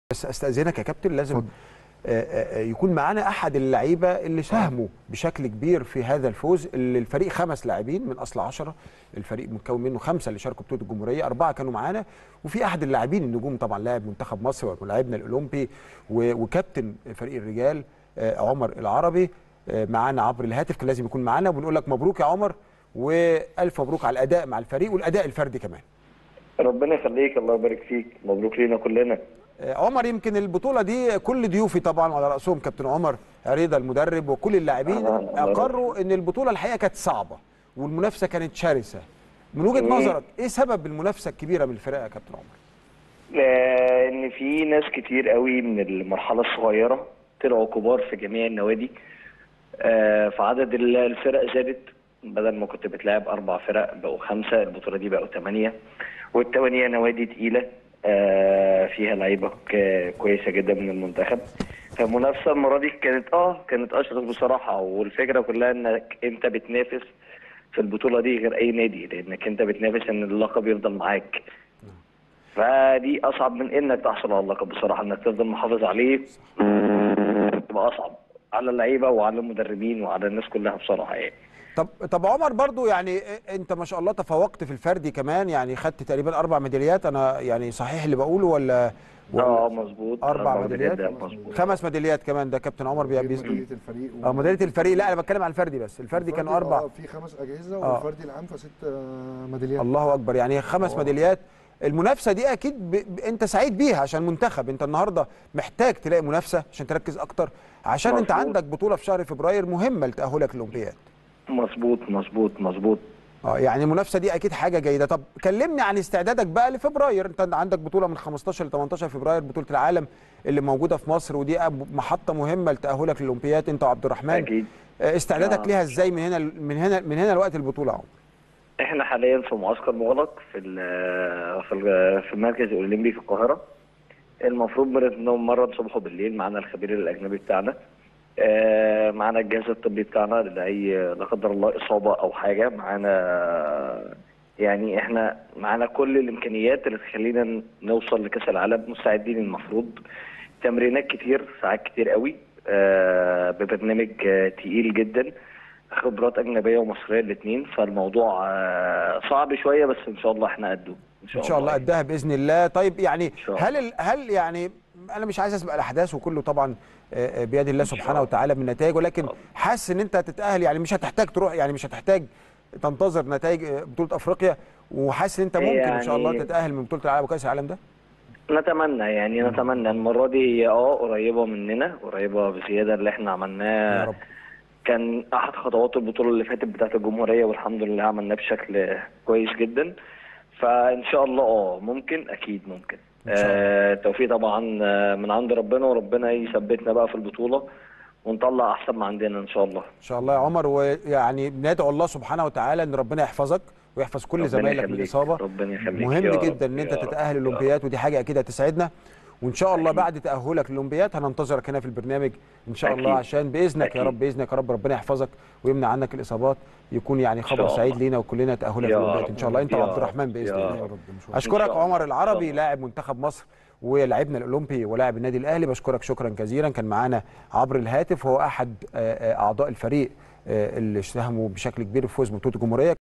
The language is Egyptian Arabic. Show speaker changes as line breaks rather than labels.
بس استاذنك يا كابتن لازم آه، آه، يكون معانا احد اللعيبه اللي ساهموا بشكل كبير في هذا الفوز اللي الفريق خمس لاعبين من اصل عشرة الفريق مكون منه خمسه اللي شاركوا بطوله الجمهوريه اربعه كانوا معانا وفي احد اللاعبين النجوم طبعا لاعب منتخب مصر ولاعبنا الاولمبي و- وكابتن فريق الرجال آه، عمر العربي آه، معانا عبر الهاتف كان لازم يكون معانا وبنقول لك مبروك يا عمر والف مبروك على الاداء مع الفريق والاداء الفردي كمان
ربنا يخليك الله يبارك فيك مبروك لينا كلنا
آه، عمر يمكن البطوله دي كل ضيوفي طبعا وعلى راسهم كابتن عمر عريضه المدرب وكل اللاعبين
آه، الله
اقروا ان البطوله الحقيقه كانت صعبه والمنافسه كانت شرسه من وجهه
مم.
نظرك ايه سبب المنافسه الكبيره من الفرق يا كابتن عمر
آه، ان في ناس كتير قوي من المرحله الصغيره طلعوا كبار في جميع النوادي آه، فعدد ال- الفرق زادت بدل ما كنت بتلعب اربع فرق بقوا خمسه البطوله دي بقوا ثمانيه والثمانيه نوادي تقيله آه، فيها لعيبه ك- كويسه جدا من المنتخب فالمنافسه المره دي كانت اه كانت اشرس بصراحه والفكره كلها انك انت بتنافس في البطوله دي غير اي نادي لانك انت بتنافس ان اللقب يفضل معاك فدي اصعب من انك تحصل على اللقب بصراحه انك تفضل محافظ عليه تبقى اصعب على اللعيبه وعلى المدربين وعلى الناس كلها بصراحه يعني
طب طب عمر برضو يعني انت ما شاء الله تفوقت في الفردي كمان يعني خدت تقريبا اربع ميداليات انا يعني صحيح اللي بقوله ولا, ولا
اه مظبوط
اربع ميداليات
ده مظبوط
خمس ميداليات كمان ده كابتن عمر بي- بيز-
ميداليه الفريق
اه ميداليه الفريق لا انا بتكلم على الفردي بس الفردي كانوا اربع
اه في خمس اجهزه
آه.
والفردي العام فست آه، ميداليات
الله اكبر يعني خمس
آه.
ميداليات المنافسه دي اكيد ب... ب... انت سعيد بيها عشان منتخب انت النهارده محتاج تلاقي منافسه عشان تركز اكتر عشان انت
مظبوط.
عندك بطوله في شهر فبراير مهمه لتاهلك للاولمبياد
مظبوط مظبوط مظبوط
اه يعني المنافسه دي اكيد حاجه جيده طب كلمني عن استعدادك بقى لفبراير انت عندك بطوله من 15 ل 18 فبراير بطوله العالم اللي موجوده في مصر ودي أب- محطه مهمه لتاهلك للاولمبياد انت وعبد الرحمن
اكيد
آه، استعدادك
آه.
ليها ازاي من هنا من هنا من هنا لوقت البطوله يا عمر
احنا حاليا في معسكر مغلق في ال- في ال- في المركز الاولمبي في القاهره المفروض بنتمرن صبح وبالليل معانا الخبير الاجنبي بتاعنا آه، معانا الجهاز الطبي بتاعنا لاي لا قدر الله اصابه او حاجه معانا يعني احنا معانا كل الامكانيات اللي تخلينا نوصل لكاس العالم مستعدين المفروض تمرينات كتير ساعات كتير قوي آه، ببرنامج آه، تقيل جدا خبرات اجنبيه ومصريه الاثنين فالموضوع آه، صعب شويه بس ان شاء الله احنا قده
ان شاء الله قدها باذن الله طيب يعني
شاء الله.
هل ال- هل يعني انا مش عايز اسبق الاحداث وكله طبعا آه، آه، بيد الله
شاء
سبحانه
الله.
وتعالى من نتائج ولكن حاسس ان انت هتتاهل يعني مش هتحتاج تروح يعني مش هتحتاج تنتظر نتائج آه، بطوله افريقيا وحاسس ان انت ممكن ان شاء الله
يعني-
تتاهل من بطوله العالم وكاس العالم ده
نتمنى يعني نتمنى المره دي هي اه قريبه مننا قريبه بزياده اللي احنا عملناه
يا رب
كان احد خطوات البطوله اللي فاتت بتاعت الجمهوريه والحمد لله عملناه بشكل كويس جدا فان شاء الله اه ممكن اكيد ممكن
إن شاء الله.
آه، التوفيق طبعا آه، من عند ربنا وربنا يثبتنا بقى في البطوله ونطلع احسن ما عندنا ان شاء الله
ان شاء الله يا عمر ويعني ندعو الله سبحانه وتعالى ان ربنا يحفظك ويحفظ كل
ربنا
زمايلك من
يخليك،
الاصابه
ربنا يخليك
مهم
يا رب،
جدا ان انت
يا رب،
تتاهل
يا رب.
الاولمبياد ودي حاجه اكيد هتسعدنا وان شاء الله
أكيد.
بعد تاهلك للاولمبياد هننتظرك هنا في البرنامج ان شاء الله
أكيد.
عشان باذنك يا
أكيد.
رب باذنك يا رب ربنا يحفظك ويمنع عنك الاصابات يكون يعني خبر
شاء
سعيد
الله.
لينا وكلنا تاهلك
يا
للاولمبياد
رب.
ان شاء الله انت
يا
وعبد
رب.
الرحمن باذن
يا
الله
يا رب مش
إن
اشكرك
شاء الله.
عمر
إن
العربي
شاء الله.
لاعب منتخب مصر ولاعبنا الاولمبي ولاعب النادي الاهلي بشكرك شكرا جزيلا كان معانا عبر الهاتف وهو احد آه، آه، اعضاء الفريق آه، اللي ساهموا بشكل كبير في فوز بطوله الجمهوريه